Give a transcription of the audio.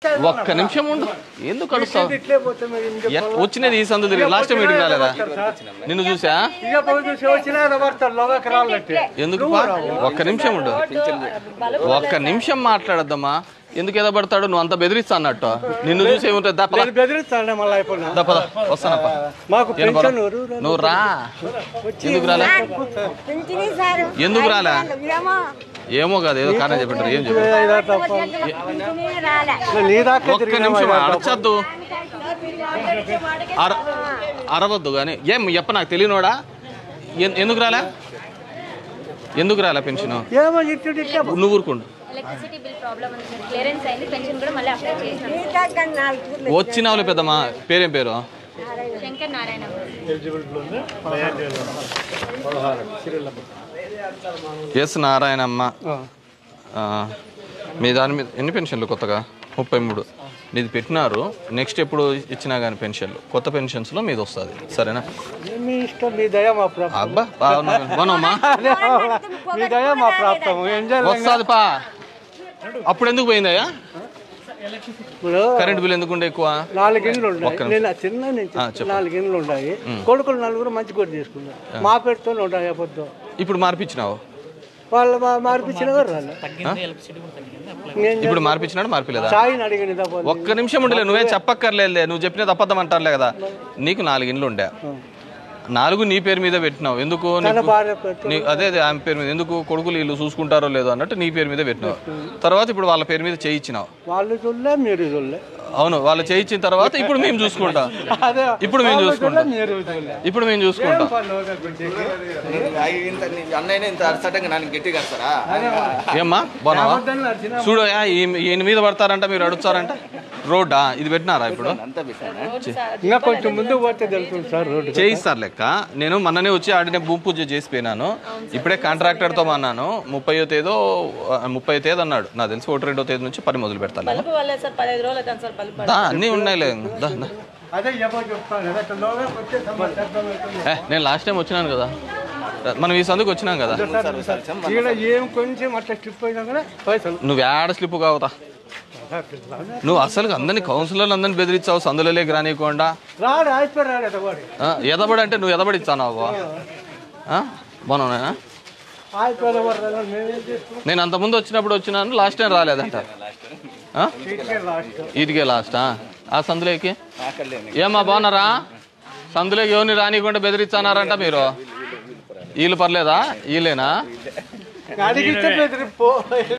ఒక్క నిమిషం ఉండు ఎందుకు అడుస్తావు ఇట్లే పోతే మరి ఇంకా ఎట్- వచ్చినది ఈ సందు తిరిగి లాస్ట్ టైం మీటింగ్ రాలేదా నిన్ను చూసా ఇక పోయి చూసి వచ్చినా పడతారు లోగా రాళ్ళట్టే ఎందుకు పా? ఒక్క నిమిషం ఉండు ఒక్క నిమిషం మాట్లాడద్దమ్మా ఎందుకు ఎద పడతాడు నువ్వు అంత బెదిరిస్తా అన్నట్టు నిన్ను చూసి ఏముంటుంది దా పద నేను బెదిరిస్తానే మళ్ళీ అయిపోయినా దా పద వస్తానప్ప మాకు ఏం పద? పెన్షన్ ఊరు ఊరు నువ్వు రా ఎందుకు రాలే పింఛనీ సారు ఎందుకు రాలే ఏమో ఏమో కాదు ఏదో కారణం చెప్పంటారు ఏం చెప్పారు ఇదా తప్ప పింఛనీ రాలే నీ దాకా ఒక్క నిమిషం అరచద్దు అర అరవద్దు కానీ ఏం చెప్ప నాకు తెలియనోడా ఎన్- ఎందుకు రాలే ఎందుకు రాలే పెన్షన్ ఏమో ఇట్టు ఇట్లా నువ్వు ఊరుకుండు ఎలక్ట్రిసిటీ బిల్ ప్రాబ్లం ఉంది సార్ క్లియరెన్స్ అయింది పెన్షన్ కూడా మళ్ళీ అప్లై చేసినాం నీ దగ్గర నాలుగు వచ్చినావులే పెద్దమ్మా పేరేం పేరు శంకర్ నారాయణ ఎస్ నారాయణమ్మ ఆ, మీ దాని మీద ఎన్ని పెన్షన్లు కొత్తగా ముప్పై మూడు మీది పెట్టినారు నెక్స్ట్ ఎప్పుడు ఇచ్చినా కానీ పెన్షన్లు కొత్త పెన్షన్స్లో మీది వస్తుంది సరేనా మీ ఇష్టం మీ దయ మా ప్రాప్తం అబ్బా బాగున్నా బాగున్నామ్మా మీ దయ మా ప్రాప్తం ఏం చేయాలి వస్తుంది పా అప్పుడు ఎందుకు పోయిందయ్యా ఇప్పుడు కరెంట్ బిల్ ఎందుకు ఉండే ఎక్కువ నాలుగు ఇండ్లు ఒక్క ఉన్నాయి నిమిషం. నేను ఆ చిన్న నుంచి ఆ, చెప్పు. నాలుగు ఇండ్లు ఉన్నాయి కొడుకులు నలుగురు మంచి కొడు తీసుకున్నారు మా పేరుతో ఉంటాయి అబద్ధం ఇప్పుడు మార్పించినావు వాళ్ళు మా మార్పించిన కూడా రాలే నేను ఇప్పుడు మార్పించినాడు మార్పిలేదా సాయిని అడిగిన తప్ప ఒక్క నిమిషం ఉండలే నువ్వేం చెప్పక్కర్లేదులే నువ్వు చెప్పినది అబద్ధం అంటారులే కదా నీకు నాలుగు ఇండ్లు ఉండే నాలుగు నీ పేరు మీద పెట్టినావు ఎందుకు తన నీకు భార్య పేరుతో నీ అదే అదే ఆమె పేరు మీద ఎందుకు కొడుకులు వీళ్ళు చూసుకుంటారో లేదో అన్నట్టు నీ పేరు మీద పెట్టినావు తర్వాత ఇప్పుడు వాళ్ళ పేరు మీద చేయించినావు వాళ్ళు చూడలే మీరు చూడలే అవును వాళ్ళు చేయించిన తర్వాత ఇప్పుడు మేము చూసుకుంటాం అదే ఇప్పుడు మేము వాళ్ళు చూసుకుంటాం చూడలే, మీరు చూడలే ఇప్పుడు మేము చూసుకుంటాం ఇంత అన్నయ్య ఇంత అరసటంగా నన్ను గట్టిగా వస్తారా ఏమ్మా బాగున్నావా చూడు యా, ఈ- ఈయన మీద పడతారంట మీరు అడుగుతారంట రోడ్డా ఇది పెట్టినారా ఇప్పుడు అంతా పెట్టాను ఇంకా కొంచెం ముందు పోతే తెలుస్తుంది సార్ రోడ్డు చేయిస్తారు లెక్క నేను మొన్ననే వచ్చి ఆడిన భూమి పూజ చేసిపోయినాను ఇప్పుడే కాంట్రాక్టర్తో అన్నాను ముప్పై తేదో ముప్పై తేదీ అన్నాడు నాకు తెలిసి ఒకటి రెండో తేదీ నుంచి పని మొదలు పెడతాను పలుపు వాళ్ళే సార్ పదహైదు రోజులు అవుతాను సార్ పలుపు దా అన్నీ ఉన్నాయిలే దా, దా. అదే ఎవరు చెప్తాను కదా అట్లా లోగా వచ్చే సమాచారం అవుతుంది. ఏ నేను లాస్ట్ టైం వచ్చినాను కదా మనం ఈ సందుకు వచ్చినాం కదా ఈడ ఏం కొంచెం అట్లా ట్రిప్ అయినా కూడా పైసలు నువ్వు ఏడ స్లిప్ కావుతా నువ్వు అసలు అందరినీ కౌన్సిలర్లు అందరిని బెదిరించావు సందులలోకి రానియకుండా రాడు అయిపోయి రాడు ఎదవాడు ఆ, ఎదబడి అంటే నువ్వు ఎదబడి ఇచ్చావు బాగున్నా అయిపోయిన వాడు మేమేం చేసుకున్నాం నేను అంతకుముందు వచ్చినప్పుడు వచ్చినాను లాస్ట్ టైం రాలేదంట ఆ? ఇటుకే లాస్ట్ ఇదిగే లాస్టా ఆ సందులోకి నాకలేని ఏమ్మా బాగున్నారా సందులోకి ఎవరిని రానియకుండా బెదిరిస్తానారంట మీరు వీళ్ళు పర్లేదా వీళ్ళేనా అడిగితే బెదిరిపో